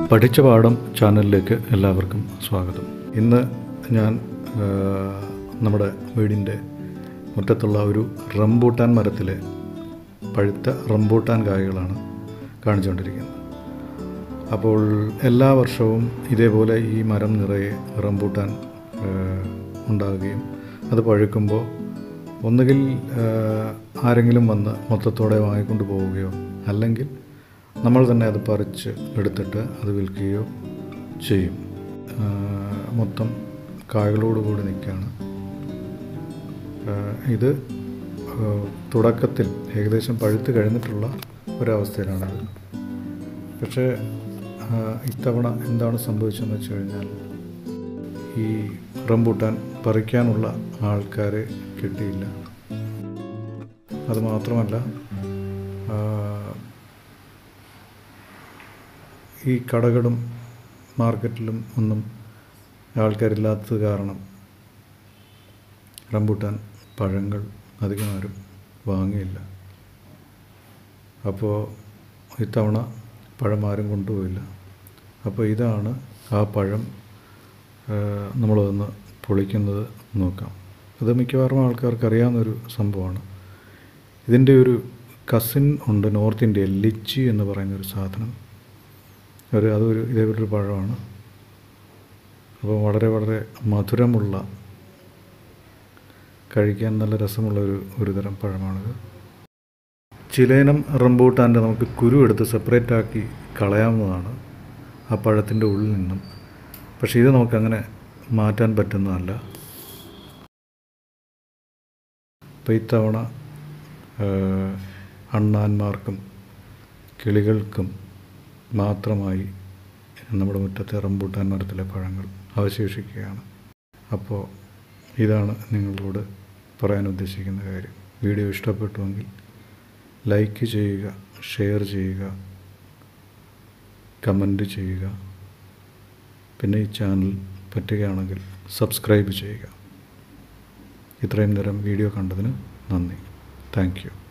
പഠിച്ച പാഠം ചാനലിലേക്ക് എല്ലാവർക്കും സ്വാഗതം ഇന്ന് ഞാൻ ആ, നമ്മുടെ വീടിൻ്റെ മുറ്റത്തുള്ള ഒരു റംബൂട്ടാൻ മരത്തിലെ പഴുത്ത റംബൂട്ടാൻ കായകളാണ് കാണിച്ചുകൊണ്ടിരിക്കുന്നത് അപ്പോൾ എല്ലാ വർഷവും ഇതേപോലെ ഈ മരം നിറയെ റംബൂട്ടാൻ ആ, ഉണ്ടാവുകയും അത് പഴുക്കുമ്പോൾ ഒന്നുകിൽ ആ, ആരെങ്കിലും വന്ന് മൊത്തത്തോടെ വാങ്ങിക്കൊണ്ട് പോവുകയോ അല്ലെങ്കിൽ നമ്മൾ തന്നെ അത് പറിച്ച് എടുത്തിട്ട് അത് വിൽക്കുകയോ ചെയ്യും ആ, മൊത്തം കായകളോടുകൂടി നിൽക്കുകയാണ് ആ, ഇത് ആ, തുടക്കത്തിൽ ഏകദേശം പഴുത്ത് കഴിഞ്ഞിട്ടുള്ള ഒരവസ്ഥയിലാണത് പക്ഷേ ആ, ഇത്തവണ എന്താണ് സംഭവിച്ചതെന്ന് വെച്ച് കഴിഞ്ഞാൽ ഈ റംബൂട്ടാൻ പറിക്കാനുള്ള ആൾക്കാരെ കിട്ടിയില്ല അതുമാത്രമല്ല ആ, ഈ കടകളും മാർക്കറ്റിലും ഒന്നും ആൾക്കാരില്ലാത്തത് കാരണം റംബൂട്ടാൻ പഴങ്ങൾ അധികം ആരും വാങ്ങിയില്ല അപ്പോൾ ഇത്തവണ പഴം ആരും കൊണ്ടുപോയില്ല അപ്പോൾ ഇതാണ് ആ പഴം നമ്മളതൊന്ന് പൊളിക്കുന്നത് നോക്കാം ഇത് മിക്കവാറും ആൾക്കാർക്ക് അറിയാവുന്നൊരു സംഭവമാണ് ഇതിൻ്റെ ഒരു കസിൻ ഉണ്ട് നോർത്ത് ഇന്ത്യയിൽ ലിച്ചി എന്ന് പറയുന്നൊരു സാധനം ഒരു അതൊരു ഇതേപോലൊരു പഴമാണ് അപ്പോൾ വളരെ വളരെ മധുരമുള്ള കഴിക്കാൻ നല്ല രസമുള്ള ഒരു ഒരു തരം പഴമാണിത് ചിലേനം റംബൂട്ടാൻ്റെ നമുക്ക് കുരു എടുത്ത് സെപ്പറേറ്റ് ആക്കി കളയാവുന്നതാണ് ആ പഴത്തിൻ്റെ ഉള്ളിൽ നിന്നും പക്ഷേ ഇത് നമുക്കങ്ങനെ മാറ്റാൻ പറ്റുന്നതല്ല അപ്പോൾ ഇത്തവണ ആ, അണ്ണാന്മാർക്കും കിളികൾക്കും മാത്രമായി നമ്മുടെ മുറ്റത്തെ റംബൂട്ടാൻ മരത്തിലെ പഴങ്ങൾ അവശേഷിക്കുകയാണ് അപ്പോൾ ഇതാണ് നിങ്ങളോട് പറയാൻ ഉദ്ദേശിക്കുന്ന കാര്യം വീഡിയോ ഇഷ്ടപ്പെട്ടുവെങ്കിൽ ലൈക്ക് ചെയ്യുക ഷെയർ ചെയ്യുക കമൻറ്റ് ചെയ്യുക പിന്നെ ഈ ചാനൽ പറ്റുകയാണെങ്കിൽ സബ്സ്ക്രൈബ് ചെയ്യുക ഇത്രയും നേരം വീഡിയോ കണ്ടതിന് നന്ദി താങ്ക് യു